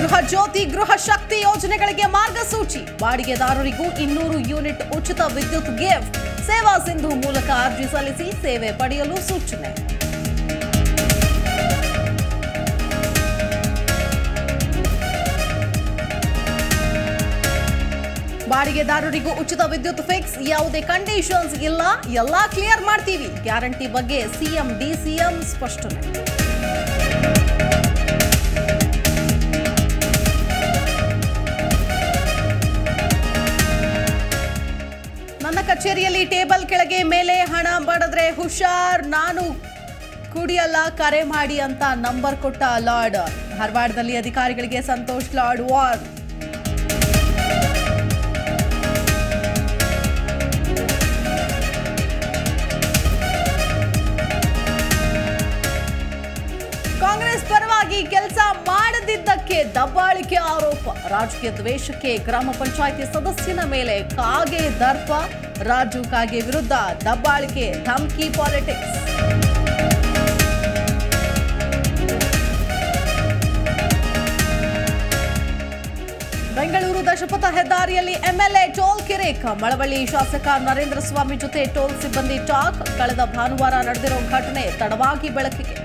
ಗೃಹ ಜ್ಯೋತಿ ಗೃಹ ಶಕ್ತಿ ಯೋಜನೆಗಳಿಗೆ ಮಾರ್ಗಸೂಚಿ ಬಾಡಿಗೆದಾರರಿಗೂ ಇನ್ನೂರು ಯೂನಿಟ್ ಉಚಿತ ವಿದ್ಯುತ್ ಗಿಫ್ಟ್ ಸೇವಾ ಸಿಂಧು ಮೂಲಕ ಅರ್ಜಿ ಸಲ್ಲಿಸಿ ಸೇವೆ ಪಡೆಯಲು ಸೂಚನೆ ಬಾಡಿಗೆದಾರರಿಗೂ ಉಚಿತ ವಿದ್ಯುತ್ ಫಿಕ್ಸ್ ಯಾವುದೇ ಕಂಡೀಷನ್ಸ್ ಇಲ್ಲ ಎಲ್ಲಾ ಕ್ಲಿಯರ್ ಮಾಡ್ತೀವಿ ಗ್ಯಾರಂಟಿ ಬಗ್ಗೆ ಸಿಎಂ ಡಿಸಿಎಂ ಸ್ಪಷ್ಟನೆ ನನ್ನ ಕಚೇರಿಯಲ್ಲಿ ಟೇಬಲ್ ಕೆಳಗೆ ಮೇಲೆ ಹಣ ಬಡದ್ರೆ ಹುಷಾರ್ ನಾನು ಕುಡಿಯಲ್ಲ ಕರೆ ಮಾಡಿ ಅಂತ ನಂಬರ್ ಕೊಟ್ಟ ಲಾರ್ಡ್ ಧಾರವಾಡದಲ್ಲಿ ಅಧಿಕಾರಿಗಳಿಗೆ ಸಂತೋಷ್ ಲಾರ್ಡ್ ವಾರ್ ಕಾಂಗ್ರೆಸ್ ಪರವಾಗಿ ಕೆಲಸ ಮಾಡದಿದ್ದಕ್ಕೆ ದಬ್ಬಾಳಿಕೆ ಆರೋಪ ರಾಜಕೀಯ ದ್ವೇಷಕ್ಕೆ ಗ್ರಾಮ ಪಂಚಾಯಿತಿ ಸದಸ್ಯನ ಮೇಲೆ ಕಾಗೆ ದರ್ಪ ರಾಜು ಕಾಗೆ ವಿರುದ್ಧ ದಬ್ಬಾಳಿಕೆ ಧಮ್ಕಿ ಪಾಲಿಟಿಕ್ಸ್ ಬೆಂಗಳೂರು ದಶಪಥ ಹೆದ್ದಾರಿಯಲ್ಲಿ ಎಂಎಲ್ಎ ಟೋಲ್ ಕಿರಿಕ್ ಮಳವಳ್ಳಿ ಶಾಸಕ ನರೇಂದ್ರ ಸ್ವಾಮಿ ಜೊತೆ ಟೋಲ್ ಸಿಬ್ಬಂದಿ ಟಾಕ್ ಕಳೆದ ಭಾನುವಾರ ನಡೆದಿರೋ ಘಟನೆ ತಡವಾಗಿ ಬೆಳಕಿಗೆ